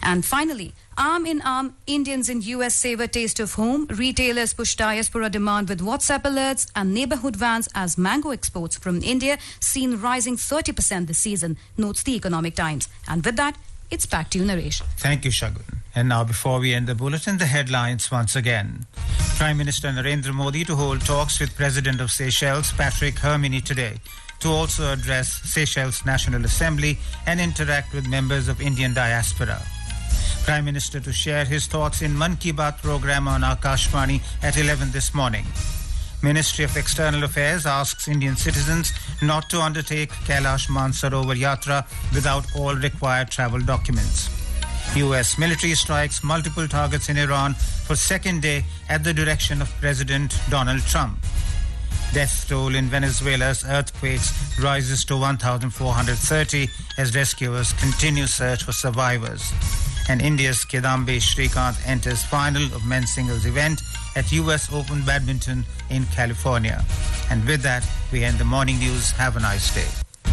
And finally, arm in arm, Indians in US savor taste of home. Retailers push diaspora demand with WhatsApp alerts and neighborhood vans as mango exports from India seen rising 30% this season, notes the Economic Times. And with that, it's back to you, Naresh. Thank you, Shagun. And now, before we end the bulletin, the headlines once again. Prime Minister Narendra Modi to hold talks with President of Seychelles, Patrick Herminy, today to also address Seychelles National Assembly and interact with members of Indian diaspora. Prime Minister to share his thoughts in Mann Ki Baat program on Akashvani at 11 this morning. Ministry of External Affairs asks Indian citizens not to undertake Kailash Mansarovar Yatra without all required travel documents. US military strikes multiple targets in Iran for second day at the direction of President Donald Trump. Death toll in Venezuela's earthquakes rises to 1,430 as rescuers continue search for survivors. And India's Kedambe Shrikant enters final of men's singles event at US Open Badminton in California. And with that, we end the morning news. Have a nice day.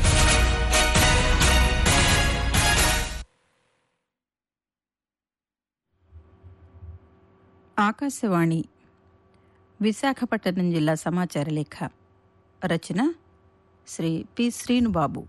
Akashvani Visakhapatnam జిల్లా సమాచార లేఖ రచన Shri P Srinubabu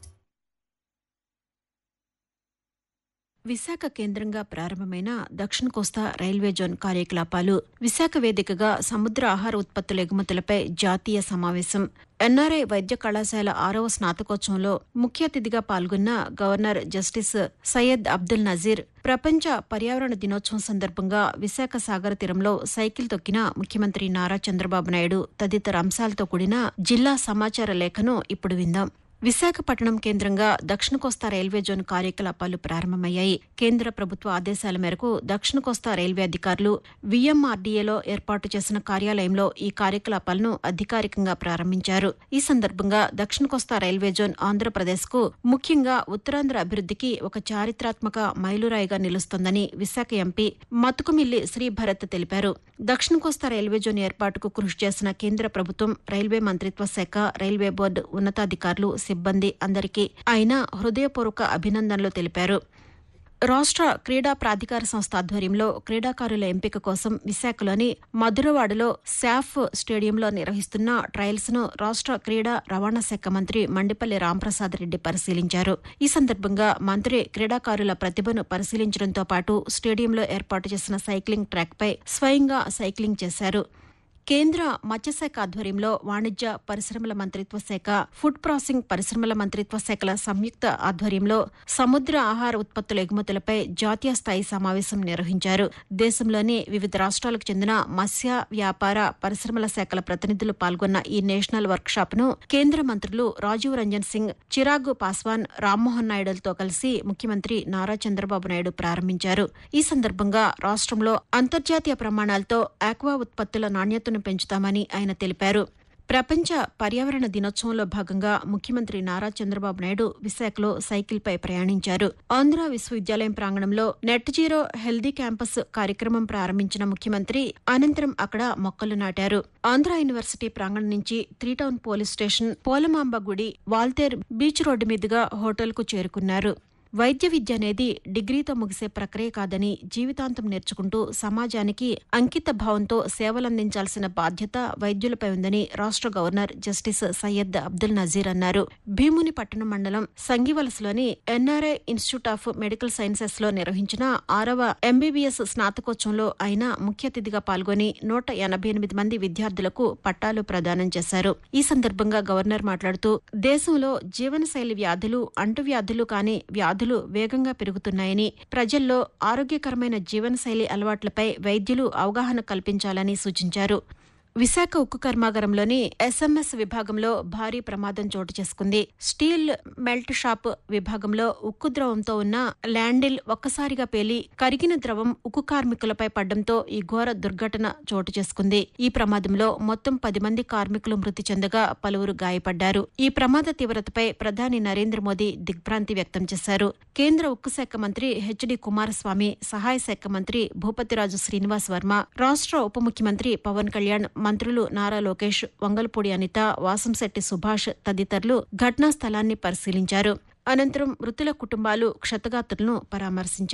Visakha కేంద్రంగా ప్రారంభమైన దక్షిణ కోస్తా railway zone కార్యకలాపాలు విశాఖ వేదికగా సముద్ర ఆహార ఉత్పత్తుల ఎగుమతులపై జాతీయ సమావేశం ఎన్ఆర్ఐ వైద్య కళాశాల ఆరవ స్నాతకోత్సవంలో ముఖ్య అతిథిగా పాల్గొన్న గవర్నర్ జస్టిస్ సయ్యద్ అబ్దుల్ నజీర్ ప్రపంచ పర్యావరణ దినోత్సవం సందర్భంగా విశాఖ సాగర తీరంలో సైకిల్ తొక్కిన ముఖ్యమంత్రి నారా చంద్రబాబు నాయుడు తదితర అంశాలతో కూడిన జిల్లా సమాచార లేఖను ఇప్పుడు విందాం విశాఖపట్నం కేంద్రంగా దక్షిణ కోస్తా రైల్వే జోన్ కార్యకలాపాలు ప్రారంభమయ్యాయి కేంద్ర ప్రభుత్వ ఆదేశాల మేరకు దక్షిణ కోస్తా రైల్వే అధికారులు విఎంఆర్డీఏలో ఏర్పాటు చేసిన కార్యాలయంలో ఈ కార్యకలాపాలను అధికారికంగా ప్రారంభించారు ఈ సందర్భంగా దక్షిణ కోస్తా రైల్వే జోన్ ఆంధ్రప్రదేశ్కు ముఖ్యంగా ఉత్తరాంధ్ర అభివృద్ధికి ఒక చారిత్రాత్మక మైలురాయిగా నిలుస్తోందని విశాఖ ఎంపీ మతుకుమిల్లి శ్రీభరత్ తెలిపారు దక్షిణ కోస్తా రైల్వే జోన్ ఏర్పాటుకు కృషి చేసిన కేంద్ర ప్రభుత్వం రైల్వే మంత్రిత్వ శాఖ రైల్వే బోర్డు ఉన్నతాధికారులు సిబ్బంది అందరికీ ఆయన హృదయపూర్వక అభినందనలు తెలిపారు రాష్ట్ర క్రీడా ప్రాధికార సంస్థ ఆధ్వర్యంలో క్రీడాకారుల ఎంపిక కోసం విశాఖలోని మధురవాడలో శాఫ్ స్టేడియంలో నిర్వహిస్తున్న ట్రయల్స్ ను రాష్ట్ర క్రీడా రవాణా శాఖ మంత్రి మండిపల్లి రాంప్రసాద్ రెడ్డి పరిశీలించారు ఈ సందర్భంగా మంత్రి క్రీడాకారుల ప్రతిభను పరిశీలించడంతో పాటు స్టేడియంలో ఏర్పాటు చేసిన సైక్లింగ్ ట్రాక్పై స్వయంగా సైక్లింగ్ చేశారు కేంద్ర మత్స్యశాఖ ఆధ్వర్యంలో వాణిజ్య పరిశ్రమల మంత్రిత్వ శాఖ ఫుడ్ ప్రాసెసింగ్ పరిశ్రమల మంత్రిత్వ శాఖల సంయుక్త ఆధ్వర్యంలో సముద్ర ఆహార ఉత్పత్తుల ఎగుమతులపై జాతీయ స్థాయి సమావేశం నిర్వహించారు దేశంలోని వివిధ రాష్ట్రాలకు చెందిన మత్స్య వ్యాపార పరిశ్రమల శాఖల ప్రతినిధులు పాల్గొన్న ఈ నేషనల్ వర్క్ షాప్ ను కేంద్ర మంత్రులు రాజీవ్ రంజన్ సింగ్ చిరాగ్ పాస్వాన్ రామ్మోహన్ నాయుడులతో కలిసి ముఖ్యమంత్రి నారా చంద్రబాబు నాయుడు ప్రారంభించారు ఈ సందర్భంగా రాష్ట్రంలో అంతర్జాతీయ ప్రమాణాలతో ఆక్వా ఉత్పత్తుల నాణ్యతను పెంచుతామని ఆయన తెలిపారు ప్రపంచ పర్యావరణ దినోత్సవంలో భాగంగా ముఖ్యమంత్రి నారా చంద్రబాబు నాయుడు విశాఖలో సైకిల్పై ప్రయాణించారు ఆంధ్ర విశ్వవిద్యాలయం ప్రాంగణంలో నెట్ జీరో హెల్దీ క్యాంపస్ కార్యక్రమం ప్రారంభించిన ముఖ్యమంత్రి అనంతరం అక్కడ మొక్కలు నాటారు ఆంధ్ర యూనివర్సిటీ ప్రాంగణం నుంచి three town police station Polamamba గుడి వాల్తేర్ బీచ్ రోడ్డు మీదుగా హోటల్కు చేరుకున్నారు వైద్య విద్య అనేది డిగ్రీతో ముగిసే ప్రక్రియ కాదని జీవితాంతం నేర్చుకుంటూ సమాజానికి అంకిత భావంతో సేవలందించాల్సిన బాధ్యత వైద్యులపై ఉందని రాష్ట్ర గవర్నర్ జస్టిస్ సయ్యద్ అబ్దుల్ నజీర్ అన్నారు భీముని పట్టణం మండలం సంగివలసలోని NRI institute of medical sciences లో నిర్వహించిన ఆరవ ఎంబీబీఎస్ స్నాతకోత్సవంలో ఆయన ముఖ్య అతిథిగా పాల్గొని నూట ఎనభై ఎనిమిది మంది విద్యార్థులకు పట్టాలు ప్రదానం చేశారు ఈ సందర్భంగా గవర్నర్ మాట్లాడుతూ దేశంలో జీవనశైలి వ్యాధులు అంటువ్యాధులు కాని వ్యాధులు వ్యాధులు వేగంగా పెరుగుతున్నాయని ప్రజల్లో ఆరోగ్యకరమైన జీవనశైలి అలవాట్లపై వైద్యులు అవగాహన కల్పించాలని సూచించారు విశాఖ ఉక్కు కర్మాగారంలోని ఎస్ఎంఎస్ విభాగంలో భారీ ప్రమాదం చోటు చేసుకుంది స్టీల్ మెల్ట్ షాప్ విభాగంలో ఉక్కు ద్రవంతో ఉన్న ల్యాండిల్ ఒక్కసారిగా పేలి కరిగిన ద్రవం ఉక్కు కార్మికులపై పడ్డంతో ఈ ఘోర దుర్ఘటన చోటు చేసుకుంది ఈ ప్రమాదంలో మొత్తం పది మంది కార్మికులు మృతి చెందగా పలువురు గాయపడ్డారు ఈ ప్రమాద తీవ్రతపై ప్రధాని నరేంద్ర మోదీ దిగ్భ్రాంతి వ్యక్తం చేశారు కేంద్ర ఉక్కు శాఖ మంత్రి హెచ్డి కుమారస్వామి సహాయ శాఖ మంత్రి భూపతిరాజు శ్రీనివాస్ వర్మ రాష్ట్ర ఉప ముఖ్యమంత్రి పవన్ కళ్యాణ్ మంత్రులు నారా లోకేష్ వంగల్పూడి అనిత వాసంశెట్టి సుభాష్ తదితరులు ఘటనా స్థలాన్ని పరిశీలించారు అనంతరం మృతుల కుటుంబాలు క్షతగాత్రులను పరామర్శించారు